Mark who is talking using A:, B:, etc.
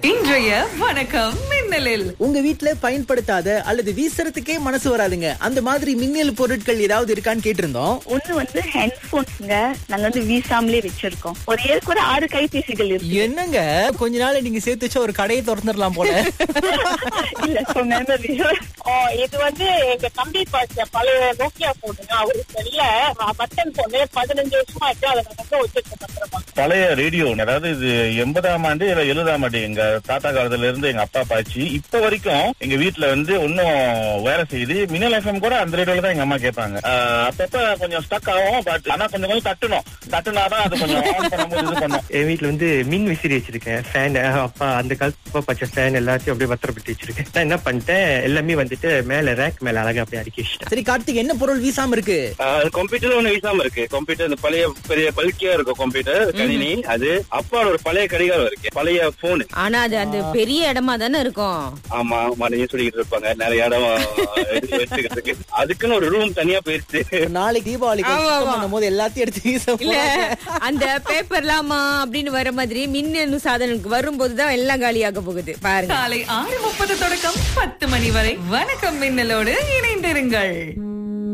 A: இன்றைய வணக்கம் மின்னலில்
B: உங்க வீட்ல பயன்படுத்தாத அல்லது வீசுறதுக்கே மனசு வராதுங்க அந்த மாதிரி மின்னல் பொருட்கள் ஏதாவது இருக்கான்னு கேட்டிருந்தோம்
C: ஒண்ணு வந்து ஹெட்போன்ஸ்ங்க நாங்க வந்து வீசாமலே வச்சிருக்கோம் ஒரு ஏழு கூட ஆறு கைபேசிகள் இருக்கு
B: என்னங்க கொஞ்ச நாள் நீங்க சேர்த்து வச்ச ஒரு கடையை திறந்துடலாம் போல
C: இல்ல so memory.
D: ஓ, இது வந்து எங்க தம்பி பாச்ச பழைய நோக்கியா போனுங்க அவருக்கு தெரியல பட்டன் போனு பதினஞ்சு வருஷமா இருக்கு அதை வந்து வச்சிருக்கேன் பத்திரமா
E: பழைய ரேடியோ அதாவது இது எண்பதாம் ஆண்டு இல்ல எழுபதாம் ஆண்டு எங்க தாத்தா காலத்துல இருந்து எங்க அப்பா பாய்ச்சி இப்ப வரைக்கும் எங்க வீட்டுல வந்து ஒன்னும் வேலை செய்யுது மின்னல் எஃப்எம் கூட அந்த ரேடியோல தான் எங்க அம்மா கேட்பாங்க ஆஹ் அப்பப்ப கொஞ்சம் ஸ்டக் ஆகும் பட் ஆனா கொஞ்சம் கொஞ்சம் தட்டணும் தட்டுனாதான் அது கொஞ்சம் ஆன் பண்ணும்போது இது பண்ணும்
F: என் வீட்ல வந்து மின் விசிறி வச்சிருக்கேன் ஃபேன் அப்பா அந்த காலத்து அப்பா பச்சை ஃபேன் எல்லாத்தையும் அப்படியே பத்திரப்பட்டு வச்சிருக்கேன் நான் என்ன பண்ணிட்டேன் எல்லாமே வந்துட்டு மேல ரேக் மேல அழகா அப்படியே அடுக்கி வச்சிட்டேன்
B: சரி கார்த்திக் என்ன பொருள் வீசாம இருக்கு
G: கம்ப்யூட்டர் ஒண்ணு வீசாம இருக்கு கம்ப்யூட்டர் இந்த பழைய பெரிய பல்கியா இருக்கும் கம்ப்யூட்டர் கணினி அது அப்பாவோட ஒரு பழைய கடிகாரம் இருக்கு பழைய போனு
H: ஆனா அது அந்த பெரிய இடமா தானே இருக்கும்
G: ஆமா மனையும் சொல்லிக்கிட்டு இருப்பாங்க நிறைய இடம் எடுத்து வச்சுக்கிறதுக்கு அதுக்குன்னு ஒரு ரூம் தனியா போயிருச்சு
B: நாளைக்கு தீபாவளிக்கு
H: ஆமா,
B: சுத்தம்
H: ஆமா.
B: பண்ணும்போது எல்லாத்தையும் எடுத்து வீச
H: இல்ல
B: போறாங்க.
H: அந்த பேப்பர்லாமா அப்படின்னு வர மாதிரி மின்னணு சாதனங்களுக்கு வரும்போதுதான் எல்லாம் காலியாக போகுது பாருங்க
A: காலை ஆறு முப்பது தொடக்கம் பத்து மணி வரை வணக்கம் மின்னலோடு இணைந்திருங்கள்